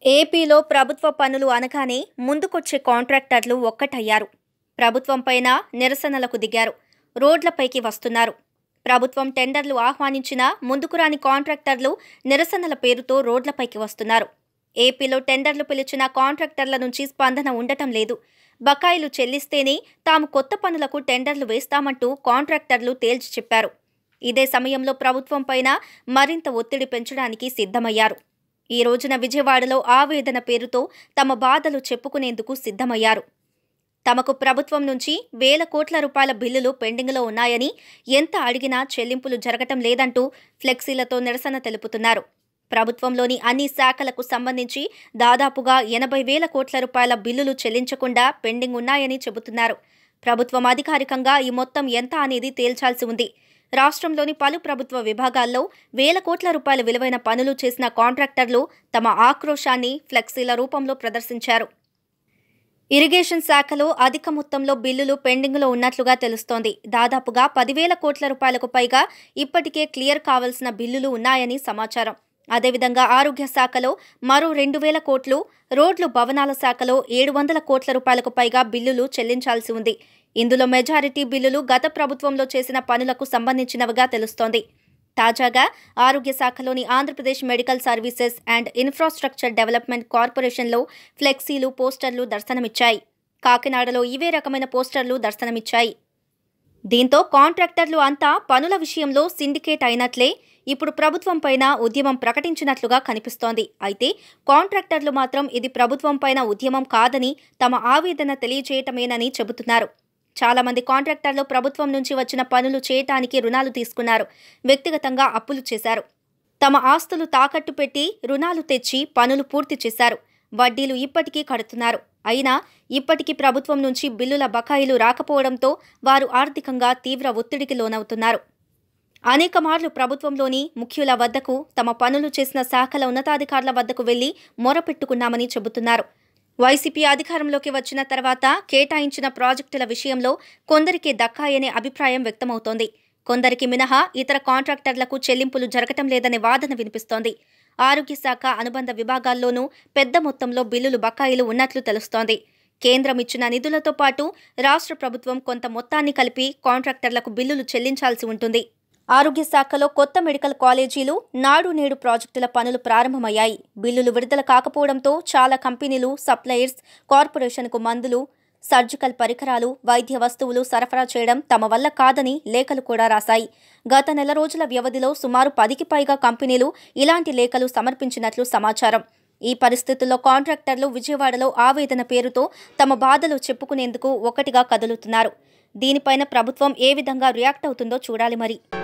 ఏపీలో ప్రభుత్వ పనులు అనగానే ముందుకొచ్చే కాంట్రాక్టర్లు ఒక్కటయ్యారు ప్రభుత్వంపైన నిరసనలకు దిగారు రోడ్లపైకి వస్తున్నారు ప్రభుత్వం టెండర్లు ఆహ్వానించినా ముందుకు రాని కాంట్రాక్టర్లు నిరసనల పేరుతో రోడ్లపైకి వస్తున్నారు ఏపీలో టెండర్లు పిలిచిన కాంట్రాక్టర్ల నుంచి స్పందన ఉండటం లేదు బకాయిలు చెల్లిస్తేనే తాము కొత్త పనులకు టెండర్లు వేస్తామంటూ కాంట్రాక్టర్లు తేల్చి చెప్పారు ఇదే సమయంలో ప్రభుత్వం పైన మరింత ఒత్తిడి పెంచడానికి సిద్ధమయ్యారు ఈ రోజున విజయవాడలో ఆవేదన పేరుతో తమ బాధలు చెప్పుకునేందుకు సిద్ధమయ్యారు తమకు ప్రభుత్వం నుంచి వేల కోట్ల రూపాయల బిల్లులు పెండింగ్లో ఉన్నాయని ఎంత అడిగినా చెల్లింపులు జరగటం లేదంటూ ఫ్లెక్సీలతో నిరసన తెలుపుతున్నారు ప్రభుత్వంలోని అన్ని శాఖలకు సంబంధించి దాదాపుగా ఎనభై వేల కోట్ల రూపాయల బిల్లులు చెల్లించకుండా పెండింగ్ ఉన్నాయని చెబుతున్నారు ప్రభుత్వం అధికారికంగా ఈ మొత్తం ఎంత అనేది తేల్చాల్సి ఉంది రాష్ట్రంలోని పలు ప్రభుత్వ విభాగాల్లో వేల కోట్ల రూపాయల విలువైన పనులు చేసిన కాంట్రాక్టర్లు తమ ఆక్రోశాన్ని ఫ్లెక్సీల రూపంలో ప్రదర్శించారు ఇరిగేషన్ శాఖలో అధిక మొత్తంలో బిల్లులు పెండింగ్లో ఉన్నట్లుగా తెలుస్తోంది దాదాపుగా పదివేల కోట్ల రూపాయలకు పైగా ఇప్పటికే క్లియర్ కావాల్సిన బిల్లులు ఉన్నాయని సమాచారం అదేవిధంగా ఆరోగ్య శాఖలో మరో రెండు వేల కోట్లు రోడ్లు భవనాల శాఖలో ఏడు వందల కోట్ల రూపాయలకు పైగా బిల్లులు చెల్లించాల్సి ఉంది ఇందులో మెజారిటీ బిల్లులు గత ప్రభుత్వంలో చేసిన పనులకు సంబంధించినవిగా తెలుస్తోంది తాజాగా ఆరోగ్య శాఖలోని Andhra Pradesh medical services and infrastructure development కార్పొరేషన్లో ఫ్లెక్సీలు పోస్టర్లు దర్శనమిచ్చాయి కాకినాడలో ఇవే రకమైన పోస్టర్లు దర్శనమిచ్చాయి దీంతో కాంట్రాక్టర్లు అంతా పనుల విషయంలో సిండికేట్ అయినట్లే ఇప్పుడు ప్రభుత్వం పైన ఉద్యమం ప్రకటించినట్లుగా కనిపిస్తోంది అయితే కాంట్రాక్టర్లు మాత్రం ఇది ప్రభుత్వం పైన ఉద్యమం కాదని తమ ఆవేదన తెలియజేయటమేనని చెబుతున్నారు చాలా మంది కాంట్రాక్టర్లు ప్రభుత్వం నుంచి వచ్చిన పనులు చేయటానికి రుణాలు తీసుకున్నారు వ్యక్తిగతంగా అప్పులు చేశారు తమ ఆస్తులు తాకట్టు పెట్టి రుణాలు తెచ్చి పనులు పూర్తి చేశారు వడ్డీలు ఇప్పటికీ కడుతున్నారు అయినా ఇప్పటికీ ప్రభుత్వం నుంచి బిల్లుల బకాయిలు రాకపోవడంతో వారు ఆర్థికంగా తీవ్ర ఒత్తిడికి లోనవుతున్నారు అనేక మార్లు ప్రభుత్వంలోని ముఖ్యుల వద్దకు తమ పనులు చేసిన శాఖల ఉన్నతాధికారుల వద్దకు వెళ్లి మొరపెట్టుకున్నామని చెబుతున్నారు వైసీపీ అధికారంలోకి వచ్చిన తర్వాత కేటాయించిన ప్రాజెక్టుల విషయంలో కొందరికి దక్కాయనే అభిప్రాయం వ్యక్తమవుతోంది కొందరికి మినహా ఇతర కాంట్రాక్టర్లకు చెల్లింపులు జరగటం లేదనే వాదన వినిపిస్తోంది ఆరోగ్య శాఖ అనుబంధ విభాగాల్లోనూ పెద్ద మొత్తంలో బిల్లులు బకాయిలు ఉన్నట్లు తెలుస్తోంది కేంద్రం ఇచ్చిన నిధులతో పాటు రాష్ట్ర ప్రభుత్వం కొంత మొత్తాన్ని కలిపి కాంట్రాక్టర్లకు బిల్లులు చెల్లించాల్సి ఉంటుంది ఆరోగ్య శాఖలో కొత్త మెడికల్ కాలేజీలు నాడు నేడు ప్రాజెక్టుల పనులు ప్రారంభమయ్యాయి బిల్లులు విడుదల కాకపోవడంతో చాలా కంపెనీలు సప్లయర్స్ కార్పొరేషన్కు మందులు సర్జికల్ పరికరాలు వైద్య వస్తువులు సరఫరా చేయడం తమ వల్ల కాదని లేఖలు కూడా రాశాయి గత నెల రోజుల వ్యవధిలో సుమారు పదికి పైగా కంపెనీలు ఇలాంటి లేఖలు సమర్పించినట్లు సమాచారం ఈ పరిస్థితుల్లో కాంట్రాక్టర్లు విజయవాడలో ఆవేదన పేరుతో తమ బాధలు చెప్పుకునేందుకు ఒకటిగా కదులుతున్నారు దీనిపైన ప్రభుత్వం ఏ విధంగా రియాక్ట్ అవుతుందో చూడాలి మరి